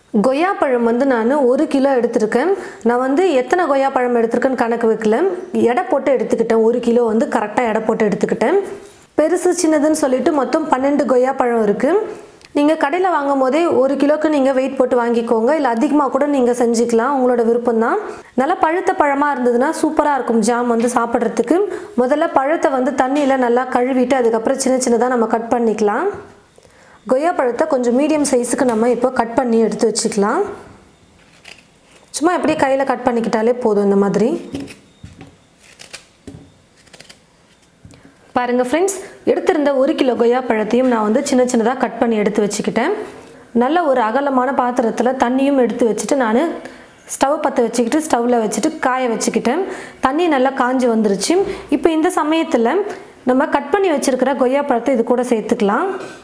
கொய்யா பழம் வந்து நான் ஒரு கிலோ எடுத்திருக்கேன் நான் வந்து எத்தனை கொய்யா பழம் எடுத்திருக்கேன்னு கணக்கு வைக்கல எடை போட்டு எடுத்துக்கிட்டேன் ஒரு கிலோ வந்து கரெக்டாக எடை போட்டு எடுத்துக்கிட்டேன் பெருசு சின்னதுன்னு சொல்லிட்டு மொத்தம் பன்னெண்டு கொய்யா பழம் இருக்குது நீங்கள் கடையில் வாங்கும் போதே ஒரு கிலோக்கு நீங்கள் வெயிட் போட்டு வாங்கிக்கோங்க இல்லை அதிகமாக கூட நீங்கள் செஞ்சுக்கலாம் உங்களோட விருப்பம் தான் நல்லா பழுத்த பழமாக இருந்ததுன்னா சூப்பராக இருக்கும் ஜாம் வந்து சாப்பிட்றதுக்கு முதல்ல பழத்தை வந்து தண்ணியில் நல்லா கழுவிட்டு அதுக்கப்புறம் சின்ன சின்னதாக நம்ம கட் பண்ணிக்கலாம் கொய்யா பழத்தை கொஞ்சம் மீடியம் சைஸுக்கு நம்ம இப்போ கட் பண்ணி எடுத்து வச்சுக்கலாம் சும்மா எப்படியே கையில் கட் பண்ணிக்கிட்டாலே போதும் இந்த மாதிரி பாருங்கள் ஃப்ரெண்ட்ஸ் எடுத்திருந்த ஒரு கிலோ கொய்யா பழத்தையும் நான் வந்து சின்ன சின்னதாக கட் பண்ணி எடுத்து வச்சுக்கிட்டேன் நல்ல ஒரு அகலமான பாத்திரத்தில் தண்ணியும் எடுத்து வச்சுட்டு நான் ஸ்டவ் பற்ற வச்சுக்கிட்டு ஸ்டவ்வில் வச்சுட்டு காய வச்சுக்கிட்டேன் தண்ணி நல்லா காஞ்சி வந்துருச்சு இப்போ இந்த சமயத்தில் நம்ம கட் பண்ணி வச்சுருக்கிற கொய்யா பழத்தை இது கூட சேர்த்துக்கலாம்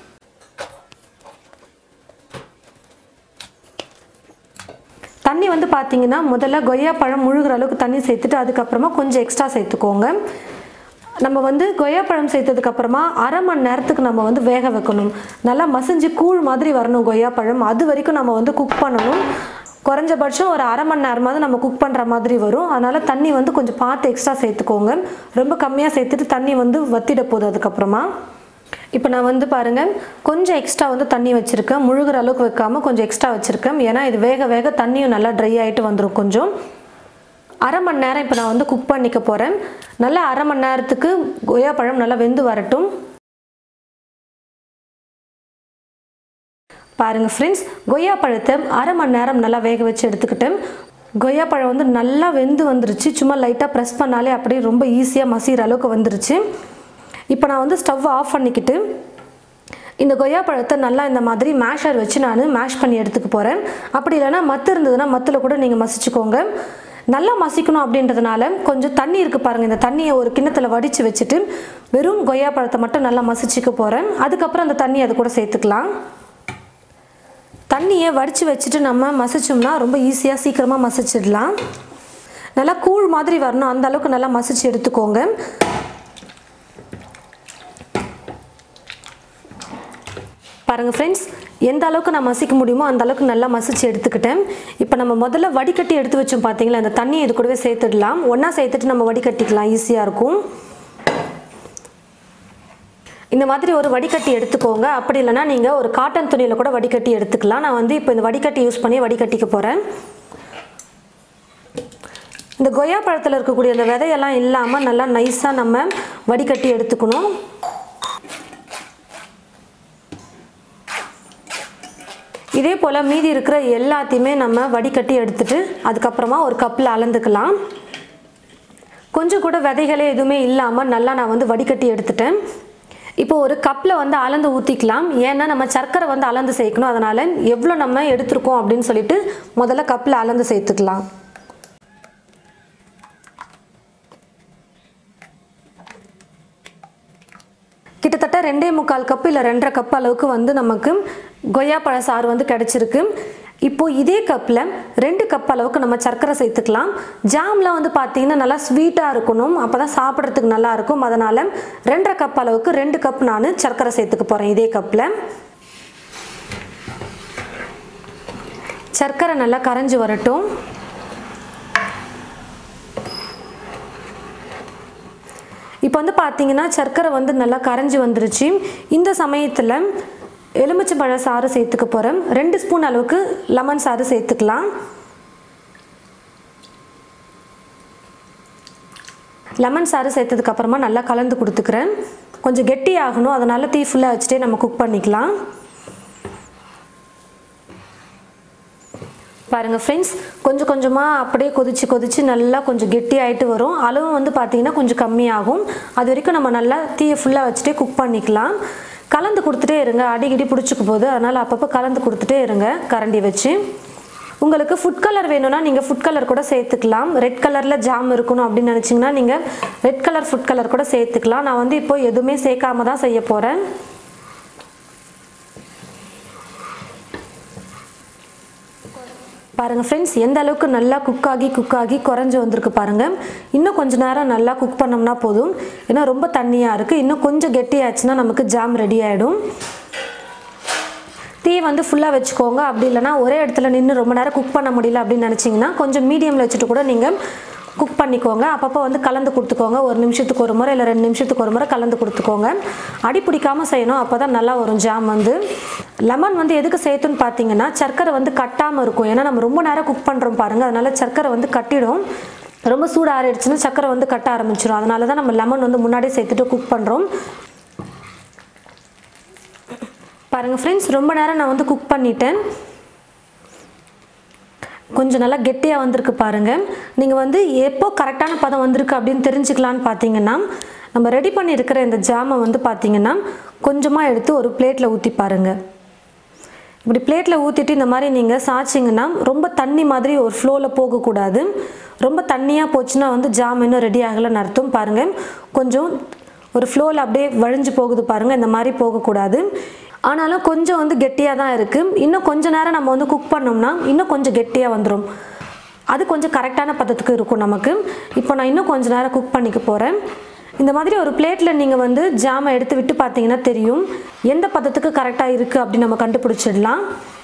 தண்ணி வந்து பார்த்தீங்கன்னா முதல்ல கொய்யா பழம் முழுகிற அளவுக்கு தண்ணி சேர்த்துட்டு அதுக்கப்புறமா கொஞ்சம் எக்ஸ்ட்ரா சேர்த்துக்கோங்க நம்ம வந்து கொய்யா பழம் சேர்த்ததுக்கப்புறமா அரை மணி நேரத்துக்கு நம்ம வந்து வேக வைக்கணும் நல்லா மசிஞ்சு கூழ் மாதிரி வரணும் கொய்யா பழம் அது வரைக்கும் நம்ம வந்து குக் பண்ணணும் குறைஞ்சபட்சம் ஒரு அரை மணி நேரமாவது நம்ம குக் பண்ணுற மாதிரி வரும் அதனால் தண்ணி வந்து கொஞ்சம் பார்த்து எக்ஸ்ட்ரா சேர்த்துக்கோங்க ரொம்ப கம்மியாக சேர்த்துட்டு தண்ணி வந்து வத்திட போகுது அதுக்கப்புறமா இப்போ நான் வந்து பாருங்கள் கொஞ்சம் எக்ஸ்ட்ரா வந்து தண்ணி வச்சுருக்கேன் முழுகிற அளவுக்கு வைக்காமல் கொஞ்சம் எக்ஸ்ட்ரா வச்சுருக்கேன் ஏன்னா இது வேக வேக தண்ணியும் நல்லா ட்ரை ஆகிட்டு வந்துடும் கொஞ்சம் அரை மணி நேரம் இப்போ நான் வந்து குக் பண்ணிக்க போகிறேன் நல்லா அரை மணி நேரத்துக்கு கொய்யா பழம் நல்லா வெந்து வரட்டும் பாருங்கள் ஃப்ரெண்ட்ஸ் கொய்யா பழத்தை அரை மணி நேரம் நல்லா வேக வச்சு எடுத்துக்கிட்டேன் கொய்யா பழம் வந்து நல்லா வெந்து வந்துருச்சு சும்மா லைட்டாக ப்ரெஸ் பண்ணாலே அப்படியே ரொம்ப ஈஸியாக மசிகிற அளவுக்கு வந்துருச்சு இப்போ நான் வந்து ஸ்டவ் ஆஃப் பண்ணிக்கிட்டு இந்த கொய்யா பழத்தை நல்லா இந்த மாதிரி மேஷர் வச்சு நான் மேஷ் பண்ணி எடுத்துக்க போகிறேன் அப்படி இல்லைன்னா மத்து இருந்ததுன்னா மத்தில் கூட நீங்கள் மசிச்சுக்கோங்க நல்லா மசிக்கணும் அப்படின்றதுனால கொஞ்சம் தண்ணி இருக்குது பாருங்கள் இந்த தண்ணியை ஒரு கிண்ணத்தில் வடித்து வச்சுட்டு வெறும் கொய்யா பழத்தை மட்டும் நல்லா மசிச்சுக்க போகிறேன் அதுக்கப்புறம் அந்த தண்ணி அது கூட சேர்த்துக்கலாம் தண்ணியை வடித்து வச்சுட்டு நம்ம மசிச்சோம்னா ரொம்ப ஈஸியாக சீக்கிரமாக மசிச்சிடலாம் நல்லா கூழ் மாதிரி வரணும் அந்த அளவுக்கு நல்லா மசிச்சு எடுத்துக்கோங்க பாருங்கள் ஃப்ரெண்ட்ஸ் எந்த அளவுக்கு நான் மசிக்க முடியுமோ அந்த அளவுக்கு நல்லா மசிச்சு எடுத்துக்கிட்டேன் இப்போ நம்ம முதல்ல வடிகட்டி எடுத்து வச்சோம் பார்த்தீங்களா அந்த தண்ணியை இது கூடவே சேர்த்துடலாம் ஒன்றா சேர்த்துட்டு நம்ம வடிகட்டிக்கலாம் ஈஸியாக இருக்கும் இந்த மாதிரி ஒரு வடிகட்டி எடுத்துக்கோங்க அப்படி இல்லைன்னா நீங்கள் ஒரு காட்டன் துணியில் கூட வடிகட்டி எடுத்துக்கலாம் நான் வந்து இப்போ இந்த வடிகட்டி யூஸ் பண்ணி வடிகட்டிக்க போகிறேன் இந்த கொய்யா பழத்தில் இருக்கக்கூடிய அந்த விதையெல்லாம் இல்லாமல் நல்லா நைஸாக நம்ம வடிகட்டி எடுத்துக்கணும் இதே போல் மீதி இருக்கிற எல்லாத்தையுமே நம்ம வடிகட்டி எடுத்துட்டு அதுக்கப்புறமா ஒரு கப்பில் அளந்துக்கலாம் கொஞ்சம் கூட விதைகளே எதுவுமே இல்லாமல் நல்லா நான் வந்து வடிகட்டி எடுத்துட்டேன் இப்போ ஒரு கப்பில் வந்து அளந்து ஊற்றிக்கலாம் ஏன்னா நம்ம சர்க்கரை வந்து அளந்து சேர்க்கணும் அதனால் எவ்வளோ நம்ம எடுத்திருக்கோம் அப்படின்னு சொல்லிட்டு முதல்ல கப்பில் அளந்து சேர்த்துக்கலாம் கிட்டத்தட்ட ரெண்டே முக்கால் கப்பு இல்லை ரெண்டரை கப் அளவுக்கு வந்து நமக்கு கொய்யா பழ சாறு வந்து கிடச்சிருக்கு இப்போ இதே கப்பில் ரெண்டு கப் அளவுக்கு நம்ம சர்க்கரை சேர்த்துக்கலாம் ஜாம்லாம் வந்து பார்த்தீங்கன்னா நல்லா ஸ்வீட்டாக இருக்கணும் அப்போ தான் சாப்பிட்றதுக்கு நல்லா இருக்கும் அதனால் ரெண்டரை கப் அளவுக்கு ரெண்டு கப் நான் சர்க்கரை சேர்த்துக்க போகிறேன் இதே கப்பில் சர்க்கரை நல்லா கரைஞ்சி வரட்டும் இப்போ வந்து பார்த்தீங்கன்னா சர்க்கரை வந்து நல்லா கரைஞ்சி வந்துருச்சு இந்த சமயத்தில் எலுமிச்சம்பழ சாறு சேர்த்துக்க போகிறேன் ரெண்டு ஸ்பூன் அளவுக்கு லெமன் சாறு சேர்த்துக்கலாம் லெமன் சாறு சேர்த்ததுக்கு அப்புறமா நல்லா கலந்து கொடுத்துக்கிறேன் கொஞ்சம் கெட்டி ஆகணும் அதனால் தீ ஃபுல்லாக வச்சுட்டே நம்ம குக் பண்ணிக்கலாம் பாருங்கள் ஃப்ரெண்ட்ஸ் கொஞ்சம் கொஞ்சமாக அப்படியே கொதிச்சு கொதிச்சு நல்லா கொஞ்சம் கெட்டி ஆகிட்டு வரும் அளவு வந்து பார்த்திங்கன்னா கொஞ்சம் கம்மியாகும் அது வரைக்கும் நம்ம நல்லா தீயை ஃபுல்லாக வச்சுட்டே குக் பண்ணிக்கலாம் கலந்து கொடுத்துட்டே இருங்க அடிக்கடி பிடிச்சிக்க போகுது அதனால் அப்பப்போ கலந்து கொடுத்துட்டே இருங்க கரண்டி வச்சு உங்களுக்கு ஃபுட் கலர் வேணும்னா நீங்கள் ஃபுட் கலர் கூட சேர்த்துக்கலாம் ரெட் கலரில் ஜாம் இருக்கணும் அப்படின்னு நினச்சிங்கன்னா நீங்கள் ரெட் கலர் ஃபுட் கலர் கூட சேர்த்துக்கலாம் நான் வந்து இப்போ எதுவுமே சேர்க்காம தான் செய்ய போகிறேன் பாருங்கள் ஃப்ரெண்ட்ஸ் எந்த அளவுக்கு நல்லா குக் ஆகி குக் ஆகி குறைஞ்சி வந்திருக்கு பாருங்கள் இன்னும் கொஞ்ச நேரம் நல்லா குக் பண்ணோம்னா போதும் ஏன்னா ரொம்ப தண்ணியாக இருக்குது இன்னும் கொஞ்சம் கெட்டியாச்சுன்னா நமக்கு ஜாம் ரெடி ஆகிடும் தீ அப்படியே வந்து ஃபுல்லாக வச்சுக்கோங்க அப்படி இல்லைனா ஒரே இடத்துல நின்று ரொம்ப நேரம் குக் பண்ண முடியல அப்படின்னு நினச்சிங்கன்னா கொஞ்சம் மீடியமில் வச்சுட்டு கூட நீங்கள் குக் பண்ணிக்கோங்க அப்பப்போ வந்து கலந்து கொடுத்துக்கோங்க ஒரு நிமிஷத்துக்கு ஒரு முறை இல்லை ரெண்டு நிமிஷத்துக்கு ஒரு முறை கலந்து கொடுத்துக்கோங்க அடி பிடிக்காமல் செய்யணும் அப்போ தான் நல்லா வரும் ஜாம் வந்து லெமன் வந்து எதுக்கு சேர்த்துன்னு பார்த்தீங்கன்னா சர்க்கரை வந்து கட்டாமல் இருக்கும் ஏன்னா நம்ம ரொம்ப நேரம் குக் பண்ணுறோம் பாருங்கள் அதனால சர்க்கரை வந்து கட்டிடும் ரொம்ப சூடு ஆறிடுச்சுன்னா சர்க்கரை வந்து கட்ட ஆரம்பிச்சிடும் அதனால தான் நம்ம லெமன் வந்து முன்னாடியே சேர்த்துட்டு குக் பண்ணுறோம் பாருங்கள் ஃப்ரெண்ட்ஸ் ரொம்ப நேரம் நான் வந்து குக் பண்ணிட்டேன் கொஞ்சம் நல்லா கெட்டியாக வந்திருக்கு பாருங்கள் நீங்கள் வந்து எப்போ கரெக்டான பதம் வந்திருக்கு அப்படின்னு தெரிஞ்சுக்கலான்னு பார்த்தீங்கன்னா நம்ம ரெடி பண்ணியிருக்கிற இந்த ஜாமை வந்து பார்த்தீங்கன்னா கொஞ்சமாக எடுத்து ஒரு பிளேட்டில் ஊற்றி பாருங்கள் இப்படி பிளேட்டில் ஊற்றிட்டு இந்த மாதிரி நீங்கள் சாய்ச்சிங்கன்னா ரொம்ப தண்ணி மாதிரி ஒரு ஃப்ளோவில் போகக்கூடாது ரொம்ப தண்ணியாக போச்சுன்னா வந்து ஜாம் இன்னும் ரெடி ஆகலைன்னு அர்த்தம் பாருங்கள் கொஞ்சம் ஒரு ஃப்ளோவில் அப்படியே வழிஞ்சு போகுது பாருங்கள் இந்த மாதிரி போகக்கூடாது ஆனாலும் கொஞ்சம் வந்து கெட்டியாக தான் இருக்குது இன்னும் கொஞ்ச நேரம் நம்ம வந்து குக் பண்ணோம்னா இன்னும் கொஞ்சம் கெட்டியாக வந்துடும் அது கொஞ்சம் கரெக்டான பதத்துக்கு இருக்கும் நமக்கு இப்போ நான் இன்னும் கொஞ்ச நேரம் குக் பண்ணிக்க போகிறேன் இந்த மாதிரி ஒரு பிளேட்டில் நீங்கள் வந்து ஜாமை எடுத்து விட்டு பார்த்தீங்கன்னா தெரியும் எந்த பதத்துக்கு கரெக்டாக இருக்குது அப்படின்னு நம்ம கண்டுபிடிச்சிடலாம்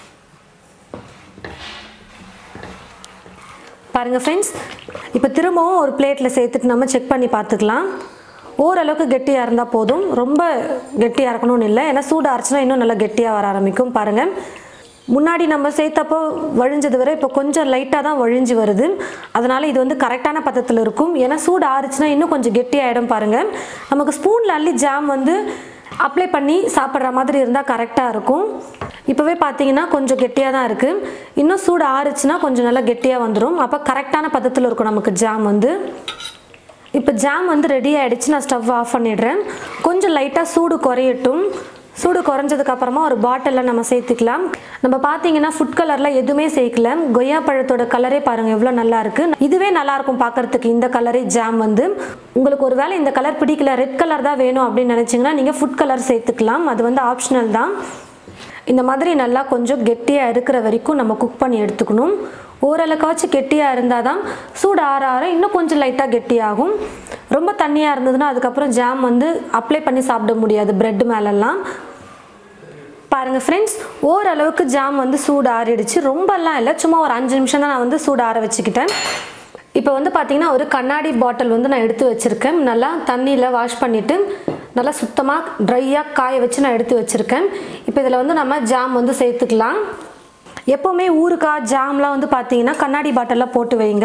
பாருங்கள் ஃப்ரெண்ட்ஸ் இப்போ திரும்பவும் ஒரு பிளேட்டில் சேர்த்துட்டு நம்ம செக் பண்ணி பார்த்துக்கலாம் ஓரளவுக்கு கெட்டியாக இருந்தால் போதும் ரொம்ப கெட்டியாக இருக்கணும்னு இல்லை ஏன்னா சூடு அரைச்சினா இன்னும் நல்லா கெட்டியாக வர ஆரம்பிக்கும் பாருங்கள் முன்னாடி நம்ம சேர்த்தப்போ வழிஞ்சது வரை இப்போ கொஞ்சம் லைட்டாக தான் வழிஞ்சு வருது அதனால் இது வந்து கரெக்டான பதத்தில் இருக்கும் ஏன்னா சூடு ஆறுச்சுன்னா இன்னும் கொஞ்சம் கெட்டியாகிடும் பாருங்கள் நமக்கு ஸ்பூனில் அள்ளி ஜாம் வந்து அப்ளை பண்ணி சாப்பிட்ற மாதிரி இருந்தால் கரெக்டாக இருக்கும் இப்போவே பார்த்தீங்கன்னா கொஞ்சம் கெட்டியாக தான் இருக்குது இன்னும் சூடு ஆறுச்சுன்னா கொஞ்சம் நல்லா கெட்டியாக வந்துடும் அப்போ கரெக்டான பதத்தில் இருக்கும் நமக்கு ஜாம் வந்து இப்போ ஜாம் வந்து ரெடி ஆகிடுச்சு நான் ஸ்டவ் ஆஃப் பண்ணிடுறேன் கொஞ்சம் லைட்டாக சூடு குறையட்டும் சூடு குறைஞ்சதுக்கு அப்புறமா ஒரு பாட்டிலில் நம்ம சேர்த்துக்கலாம் நம்ம பார்த்தீங்கன்னா ஃபுட் கலரில் எதுவுமே சேர்க்கல கொய்யா பழத்தோட கலரே பாருங்கள் எவ்வளோ நல்லா இருக்கு இதுவே நல்லா இருக்கும் பார்க்கறதுக்கு இந்த கலரே ஜாம் வந்து உங்களுக்கு ஒரு வேளை இந்த கலர் பிடிக்கல ரெட் கலர் தான் வேணும் அப்படின்னு நினச்சிங்கன்னா நீங்கள் ஃபுட் கலர் சேர்த்துக்கலாம் அது வந்து ஆப்ஷனல் தான் இந்த மாதிரி நல்லா கொஞ்சம் கெட்டியாக இருக்கிற வரைக்கும் நம்ம குக் பண்ணி எடுத்துக்கணும் ஓரளவுக்காச்சும் கெட்டியாக இருந்தால் தான் சூடு ஆற ஆற இன்னும் கொஞ்சம் லைட்டாக கெட்டியாகும் ரொம்ப தண்ணியாக இருந்ததுன்னா அதுக்கப்புறம் ஜாம் வந்து அப்ளை பண்ணி சாப்பிட முடியாது பிரெட் மேலெல்லாம் பாருங்கள் ஃப்ரெண்ட்ஸ் ஓரளவுக்கு ஜாம் வந்து சூடு ஆறிடுச்சு ரொம்பலாம் இல்லை சும்மா ஒரு அஞ்சு நிமிஷம் தான் நான் வந்து சூடு ஆற வச்சுக்கிட்டேன் இப்போ வந்து பார்த்தீங்கன்னா ஒரு கண்ணாடி பாட்டில் வந்து நான் எடுத்து வச்சுருக்கேன் நல்லா தண்ணியில் வாஷ் பண்ணிவிட்டு நல்லா சுத்தமாக ட்ரையாக காய வச்சு நான் எடுத்து வச்சுருக்கேன் இப்போ இதில் வந்து நம்ம ஜாம் வந்து சேர்த்துக்கலாம் எப்போவுமே ஊறுகாய் ஜாம்லாம் வந்து பார்த்தீங்கன்னா கண்ணாடி பாட்டிலில் போட்டு வைங்க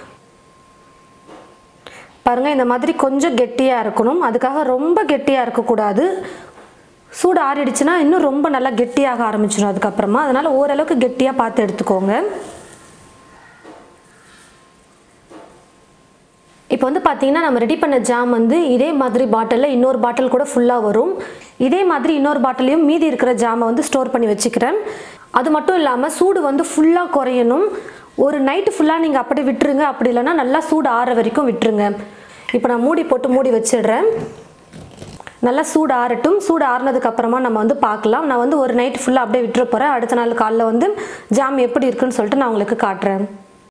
பாருங்கள் இந்த மாதிரி கொஞ்சம் கெட்டியாக இருக்கணும் அதுக்காக ரொம்ப கெட்டியாக இருக்கக்கூடாது சூடு ஆறிடுச்சுன்னா இன்னும் ரொம்ப நல்லா கெட்டியாக ஆரம்பிச்சிடும் அதுக்கப்புறமா அதனால் ஓரளவுக்கு கெட்டியாக பார்த்து எடுத்துக்கோங்க இப்போ வந்து பார்த்தீங்கன்னா நம்ம ரெடி பண்ண ஜாம் வந்து இதே மாதிரி பாட்டிலில் இன்னொரு பாட்டில் கூட ஃபுல்லாக வரும் இதே மாதிரி இன்னொரு பாட்டிலையும் மீதி இருக்கிற ஜாமை வந்து ஸ்டோர் பண்ணி வச்சுக்கிறேன் அது மட்டும் இல்லாமல் சூடு வந்து ஃபுல்லாக குறையணும் ஒரு நைட்டு ஃபுல்லாக நீங்கள் அப்படி விட்டுருங்க அப்படி இல்லைன்னா நல்லா சூடு ஆற வரைக்கும் விட்டுருங்க இப்போ நான் மூடி போட்டு மூடி வச்சிடுறேன் நல்லா சூடு ஆறட்டும் சூடு ஆறுனதுக்கு அப்புறமா நம்ம வந்து பார்க்கலாம் நான் வந்து ஒரு நைட் ஃபுல்லாக அப்படியே விட்டுற போகிறேன் அடுத்த நாள் காலைல வந்து ஜாம் எப்படி இருக்குன்னு சொல்லிட்டு நான் உங்களுக்கு காட்டுறேன்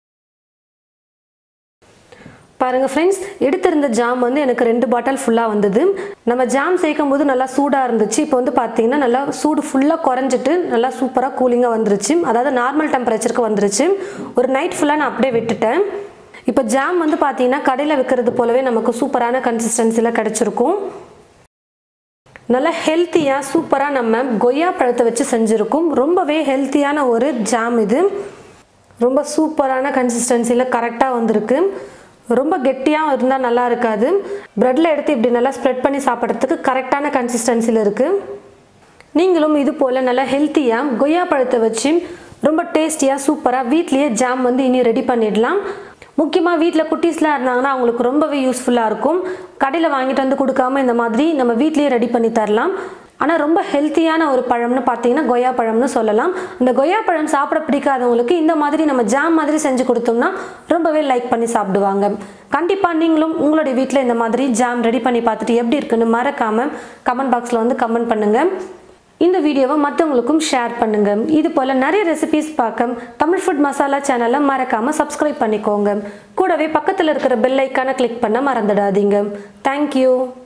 பாருங்கள் ஃப்ரெண்ட்ஸ் எடுத்திருந்த ஜாம் வந்து எனக்கு ரெண்டு பாட்டில் ஃபுல்லாக வந்தது நம்ம ஜாம் சேர்க்கும் போது நல்லா சூடாக இருந்துச்சு இப்போ வந்து பார்த்தீங்கன்னா நல்லா சூடு ஃபுல்லாக குறைஞ்சிட்டு நல்லா சூப்பராக கூலிங்காக வந்துருச்சு அதாவது நார்மல் டெம்பரேச்சருக்கு வந்துருச்சு ஒரு நைட் ஃபுல்லாக நான் அப்படியே விட்டுட்டேன் இப்போ ஜாம் வந்து பார்த்தீங்கன்னா கடையில் விற்கிறது போலவே நமக்கு சூப்பரான கன்சிஸ்டன்சியில் கிடச்சிருக்கும் நல்ல ஹெல்த்தியாக சூப்பராக நம்ம கொய்யா பழத்தை வச்சு செஞ்சுருக்கோம் ரொம்பவே ஹெல்த்தியான ஒரு ஜாம் இது ரொம்ப சூப்பரான கன்சிஸ்டன்சியில் கரெக்டாக வந்திருக்கு ரொம்ப கெட்டியாக இருந்தால் நல்லா இருக்காது ப்ரெட்டில் எடுத்து இப்படி நல்லா ஸ்ப்ரெட் பண்ணி சாப்பிட்றதுக்கு கரெக்டான கன்சிஸ்டன்சியில் இருக்குது நீங்களும் இது போல் நல்லா ஹெல்த்தியாக கொய்யா பழத்தை வச்சு ரொம்ப டேஸ்டியாக சூப்பராக வீட்லேயே ஜாம் வந்து இனி ரெடி பண்ணிடலாம் முக்கியமாக வீட்டில் குட்டீஸ்லாம் இருந்தாங்கன்னா அவங்களுக்கு ரொம்பவே யூஸ்ஃபுல்லாக இருக்கும் கடையில் வாங்கிட்டு வந்து கொடுக்காம இந்த மாதிரி நம்ம வீட்லேயே ரெடி பண்ணி தரலாம் ஆனால் ரொம்ப ஹெல்த்தியான ஒரு பழம்னு பார்த்தீங்கன்னா கொய்யா பழம்னு சொல்லலாம் இந்த கொய்யா பழம் சாப்பிட பிடிக்காதவங்களுக்கு இந்த மாதிரி நம்ம ஜாம் மாதிரி செஞ்சு கொடுத்தோம்னா ரொம்பவே லைக் பண்ணி சாப்பிடுவாங்க கண்டிப்பாக நீங்களும் உங்களுடைய வீட்டில் இந்த மாதிரி ஜாம் ரெடி பண்ணி பார்த்துட்டு எப்படி இருக்குன்னு மறக்காமல் கமெண்ட் பாக்ஸில் வந்து கமெண்ட் பண்ணுங்கள் இந்த வீடியோவை மற்றவங்களுக்கும் ஷேர் பண்ணுங்க இது போல் நிறைய ரெசிபிஸ் பார்க்க தமிழ் ஃபுட் மசாலா சேனலை மறக்காமல் சப்ஸ்கிரைப் பண்ணிக்கோங்க கூடவே பக்கத்தில் இருக்கிற பெல் ஐக்கானை கிளிக் பண்ண மறந்துடாதீங்க தேங்க்யூ